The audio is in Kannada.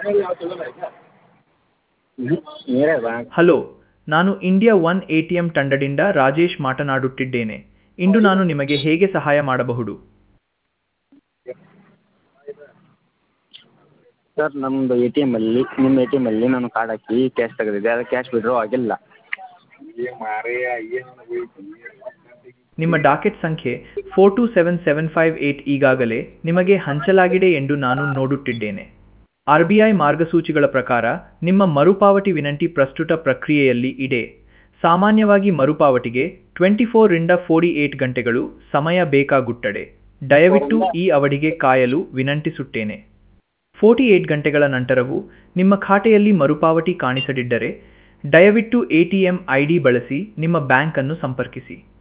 मेरा बैंक ಹಲೋ ನಾನು India one A T M ತಂಡದಿಂದ ರಾಜೇಶ್ ಮಾತನಾಡುತ್ತಿದ್ದೇನೆ ಇಂದು ನಾನು ನಿಮಗೆ ಹೇಗೆ ಸಹಾಯ ಮಾಡಬಹುದು ಸರ್ ನಮ್ಮದು ಎ ಟಿ ಎಮ್ಮಲ್ಲಿ ನಿಮ್ಮ ಎ ಟಿ ಎಮ್ಮಲ್ಲಿ ನಾನು ಕಾರ್ಡ್ ಹಾಕಿ ಕ್ಯಾಶ್ ತೆಗೆದಿದ್ದೆ ಅದು ಕ್ಯಾಶ್ ವಿಡ್ರಾ ಆಗಿಲ್ಲ ನಿಮ್ಮ ಡಾಕೆಟ್ ಸಂಖ್ಯೆ four two seven seven five eight ಈಗಾಗಲೇ ನಿಮಗೆ ಹಂಚಲಾಗಿದೆ ಎಂದು ನಾನು ನೋಡುತ್ತಿದ್ದೇನೆ ಆರ್ ಬಿ ಐ ಮಾರ್ಗಸೂಚಿಗಳ ಪ್ರಕಾರ ನಿಮ್ಮ ಮರುಪಾವತಿ ವಿನಂತಿ ಪ್ರಸ್ತುತ ಪ್ರಕ್ರಿಯೆಯಲ್ಲಿ ಇದೆ ಸಾಮಾನ್ಯವಾಗಿ ಮರುಪಾವತಿಗೆ ಟ್ವೆಂಟಿ ಫೋರಿಂದ ಫೋರ್ಟಿ ಏಟ್ ಗಂಟೆಗಳು ಸಮಯ ಬೇಕಾಗುತ್ತದೆ ದಯವಿಟ್ಟು ಈ ಅವಧಿಗೆ ಕಾಯಲು ವಿನಂತಿಸುತ್ತೇನೆ ಫೋರ್ಟಿ ಏಟ್ ಗಂಟೆಗಳ ನಂತರವೂ ನಿಮ್ಮ ಖಾತೆಯಲ್ಲಿ ಮರುಪಾವತಿ ಕಾಣಿಸದಿದ್ದರೆ ದಯವಿಟ್ಟು A T M I D ಬಳಸಿ ನಿಮ್ಮ ಬ್ಯಾಂಕನ್ನು ಸಂಪರ್ಕಿಸಿ